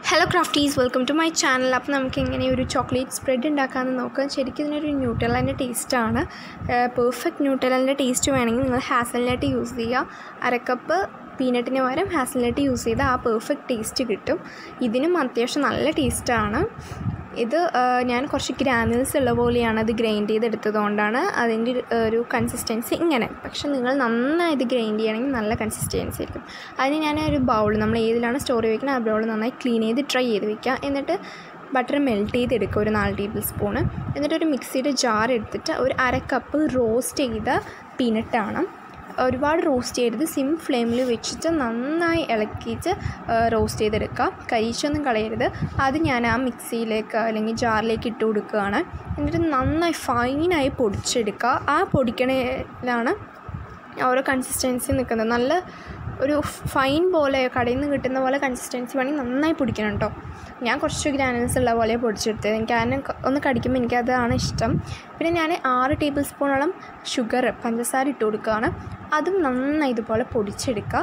hello crafties welcome to my channel അപ്പോൾ നമുക്ക് എങ്ങനെ ഒരു ചോക്ലേറ്റ് സ്പ്രെഡ് ഉണ്ടാക്കാമെന്ന് നോക്കാം ശരിക്കും ഇതിനൊരു ന്യൂട്രലിൻ്റെ ടേസ്റ്റാണ് പെർഫെക്റ്റ് ന്യൂട്രലിൻ്റെ ടേസ്റ്റ് വേണമെങ്കിൽ നിങ്ങൾ ഹാസൽനട്ട് യൂസ് ചെയ്യുക അരക്കപ്പ് പീനട്ടിന് പകരം ഹാസൽനട്ട് യൂസ് ചെയ്താൽ ആ പെർഫെക്റ്റ് ടേസ്റ്റ് കിട്ടും ഇതിനും അത്യാവശ്യം നല്ല ടേസ്റ്റാണ് ഇത് ആ, ഞാൻ കുറച്ച് ഗ്രാനുൽസ് ഉള്ള പോലെയാണ് അത് ഗ്രൈൻഡ് ചെയ്തെടുത്തത് കൊണ്ടാണ് അതിൻ്റെ ഒരു- ഒരു കൺസിസ്റ്റൻസി ഇങ്ങനെ പക്ഷെ നിങ്ങൾ നന്നായി ഇത് ഗ്രൈൻഡ് ചെയ്യണമെങ്കിൽ നല്ല കൺസിസ്റ്റൻസി ആയിരിക്കും അതിന് ഞാൻ ഒരു ബൗൾ നമ്മൾ ഏതിലാണ് സ്റ്റോർ ചെയ്ത് വെക്കുന്നത് ആ ബൗൾ നന്നായി ക്ലീൻ ചെയ്ത് ട്രൈ ചെയ്ത് വെക്കുക എന്നിട്ട് ബട്ടർ മെൽറ്റ് ചെയ്തെടുക്കുക ഒരു നാല് ടേബിൾ സ്പൂണ് എന്നിട്ട് ഒരു മിക്സിയുടെ ജാർ എടുത്തിട്ട് ഒരു അര കപ്പ് റോസ്റ്റ് ചെയ്ത പീനട്ടാണ് ഒരുപാട് റോസ്റ്റ് ചെയ്യരുത് സിം ഫ്ലെയിമിൽ വെച്ചിട്ട് നന്നായി ഇളക്കിയിട്ട് റോസ്റ്റ് ചെയ്തെടുക്കുക കരിച്ചൊന്നും കളയരുത് അത് ഞാൻ ആ മിക്സിയിലേക്ക് അല്ലെങ്കിൽ ജാറിലേക്ക് ഇട്ട് കൊടുക്കുകയാണ് എന്നിട്ട് നന്നായി ഫൈനായി പൊടിച്ചെടുക്കുക ആ പൊടിക്കണയിലാണ് ഓരോ കൺസിസ്റ്റൻസി നിൽക്കുന്നത് നല്ല ഒരു ഫൈൻ പോലെ കടയിൽ നിന്ന് കിട്ടുന്ന പോലെ കൺസിസ്റ്റൻസി വേണമെങ്കിൽ നന്നായി പൊടിക്കണം കേട്ടോ ഞാൻ കുറച്ച് ഗ്രാനുൽസ് ഉള്ള പോലെ പൊടിച്ചെടുത്തത് എനിക്ക് അതിനെ ക- ഒന്ന് കടിക്കുമ്പോൾ എനിക്കതാണ് ഇഷ്ടം പിന്നെ ഞാൻ ആറ് ടേബിൾ സ്പൂണോളം ഷുഗർ പഞ്ചസാര ഇട്ട് കൊടുക്കുകയാണ് അതും നന്നായി ഇതുപോലെ പൊടിച്ചെടുക്കുക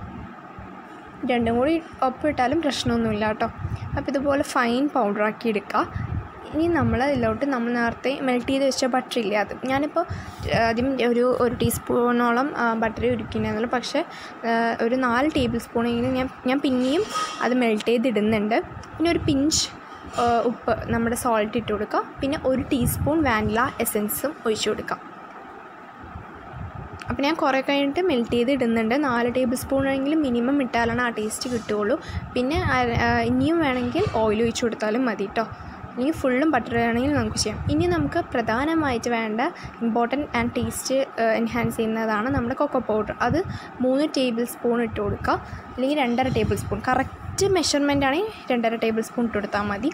രണ്ടും കൂടി ഒപ്പിട്ടാലും പ്രശ്നമൊന്നുമില്ല കേട്ടോ അപ്പോൾ ഇതുപോലെ ഫൈൻ പൗഡറാക്കി എടുക്കുക ഇനി നമ്മൾ ഇതിലോട്ട് നമ്മൾ നേരത്തെ മെൽറ്റ് ചെയ്ത് വെച്ച ബട്ടർ ഇല്ലേ അത് ഞാനിപ്പോൾ ആദ്യം ഒരു ഒരു ടീസ്പൂണോളം ബട്ടർ ഉരുക്കിയിട്ടുള്ളൂ പക്ഷേ ആ, ഒരു നാല് ടേബിൾ സ്പൂണെങ്കിലും ഞാൻ ഞാൻ പിന്നെയും അത് മെൽറ്റ് ചെയ്തിടുന്നുണ്ട് പിന്നെ ഒരു പിഞ്ച് ആ, ഉപ്പ് നമ്മുടെ സോൾട്ട് ഇട്ട് കൊടുക്കുക പിന്നെ ഒരു ടീസ്പൂൺ വാനില എസൻസും ഒഴിച്ചു കൊടുക്കുക അപ്പോൾ ഞാൻ കുറേ കഴിഞ്ഞിട്ട് മെൽറ്റ് ചെയ്ത് ഇടുന്നുണ്ട് നാല് ടേബിൾ സ്പൂണെങ്കിലും മിനിമം ഇട്ടാലാണ് ആ ടേസ്റ്റ് കിട്ടുകയുള്ളൂ പിന്നെ അര- ആ, ഇനിയും വേണമെങ്കിൽ ഓയിൽ ഒഴിച്ച് കൊടുത്താലും മതി കേട്ടോ ഇനി ഫുള്ളും ബട്ടർ വേണമെങ്കിൽ നമുക്ക് ചെയ്യാം ഇനി നമുക്ക് പ്രധാനമായിട്ട് വേണ്ട ഇമ്പോർട്ടൻറ്റ് ആൻഡ് ടേസ്റ്റ് എൻഹാൻസ് ചെയ്യുന്നതാണ് നമ്മുടെ കൊക്കോ പൗഡർ അത് മൂന്ന് ടേബിൾ സ്പൂൺ ഇട്ട് കൊടുക്കുക അല്ലെങ്കിൽ രണ്ടര ടേബിൾ സ്പൂൺ കറക്റ്റ് മെഷർമെൻ്റ് ആണെങ്കിൽ രണ്ടര ടേബിൾ സ്പൂൺ ഇട്ട് കൊടുത്താൽ മതി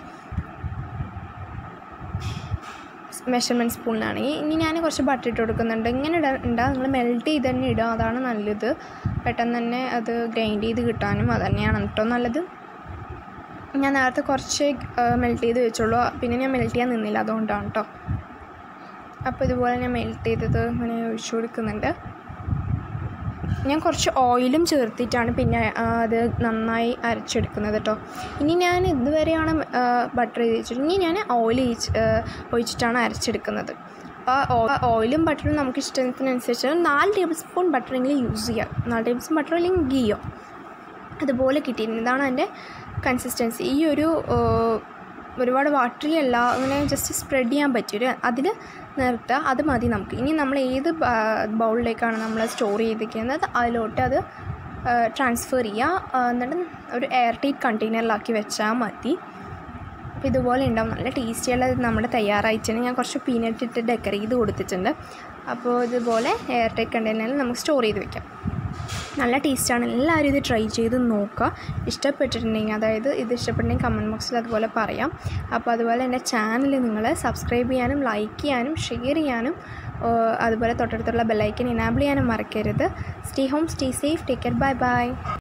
മെഷർമെൻറ്റ് സ്പൂണിലാണെങ്കിൽ ഇനി ഞാൻ കുറച്ച് ബട്ടർ ഇട്ട് കൊടുക്കുന്നുണ്ട് ഇങ്ങനെ ഇട ഉണ്ടാ നിങ്ങൾ മെൽറ്റ് ചെയ്ത് തന്നെ ഇടുക അതാണ് നല്ലത് പെട്ടെന്ന് തന്നെ അത് ഗ്രൈൻഡ് ചെയ്ത് കിട്ടാനും അത് തന്നെയാണ് കേട്ടോ നല്ലത് ഞാൻ നേരത്തെ കുറച്ച് മെൽറ്റ് ചെയ്ത് വെച്ചോളൂ പിന്നെ ഞാൻ മെൽറ്റ് ചെയ്യാൻ നിന്നില്ല അതുകൊണ്ടാണ് കേട്ടോ അപ്പോൾ ഇതുപോലെ ഞാൻ മെൽറ്റ് ചെയ്തത് ഇങ്ങനെ ഒഴിച്ചു കൊടുക്കുന്നുണ്ട് ഞാൻ കുറച്ച് ഓയിലും ചേർത്തിട്ടാണ് പിന്നെ ആ, അത് നന്നായി അരച്ചെടുക്കുന്നത് കേട്ടോ ഇനി ഞാൻ ഇതുവരെയാണ് ബട്ടർ ചെയ്ത് വെച്ചത് ഇനി ഞാൻ ഓയിൽ ഒഴിച്ചിട്ടാണ് അരച്ചെടുക്കുന്നത് അപ്പോൾ ഓയിലും ബട്ടറും നമുക്ക് ഇഷ്ടത്തിനനുസരിച്ച് നാല് ടേബിൾ സ്പൂൺ ബട്ടറെങ്കിലും യൂസ് ചെയ്യുക നാല് ടേബിൾ സ്പൂൺ ബട്ടർ അല്ലെങ്കിൽ ഗീയോ അതുപോലെ കിട്ടിയിരുന്നു ഇതാണ് എൻ്റെ കൺസിസ്റ്റൻസി ഈ ഒരു ആ, ഒരുപാട് വാട്ടറി അല്ല അങ്ങനെ ജസ്റ്റ് സ്പ്രെഡ് ചെയ്യാൻ പറ്റിയൊരു അതിൽ നിർത്തുക അത് മതി നമുക്ക് ഇനി നമ്മൾ ഏത് ബൗളിലേക്കാണ് നമ്മൾ സ്റ്റോർ ചെയ്തിരിക്കുന്നത് അതിലോട്ട് അത് ട്രാൻസ്ഫർ ചെയ്യുക ആ, എന്നിട്ട് ഒരു എയർ ടൈറ്റ് കണ്ടെയ്നറിലാക്കി വെച്ചാൽ മതി അപ്പോൾ ഇതുപോലെ ഉണ്ടാവും നല്ല ടേസ്റ്റിയുള്ള നമ്മുടെ തയ്യാറായിട്ടാണ് ഞാൻ കുറച്ച് പീനട്ട് ഇട്ട് ഡെക്കറേറ്റ് ചെയ്ത് കൊടുത്തിട്ടുണ്ട് അപ്പോൾ ഇതുപോലെ എയർ ടൈറ്റ് കണ്ടെയ്നറിൽ നമുക്ക് സ്റ്റോർ ചെയ്ത് വെക്കാം നല്ല ടേസ്റ്റാണ് എല്ലാവരും ഇത് ട്രൈ ചെയ്ത് നോക്കുക ഇഷ്ടപ്പെട്ടിട്ടുണ്ടെങ്കിൽ അതായത് ഇത് ഇഷ്ടപ്പെട്ടിട്ടുണ്ടെങ്കിൽ കമൻറ്റ് ബോക്സിൽ അതുപോലെ പറയാം അപ്പോൾ അതുപോലെ എൻ്റെ ചാനൽ നിങ്ങൾ സബ്സ്ക്രൈബ് ചെയ്യാനും ലൈക്ക് ചെയ്യാനും ഷെയർ ചെയ്യാനും ആ, അതുപോലെ തൊട്ടടുത്തുള്ള ബെല്ലൈക്കൻ ഇനാബിൾ ചെയ്യാനും മറക്കരുത് stay home stay safe take care bye by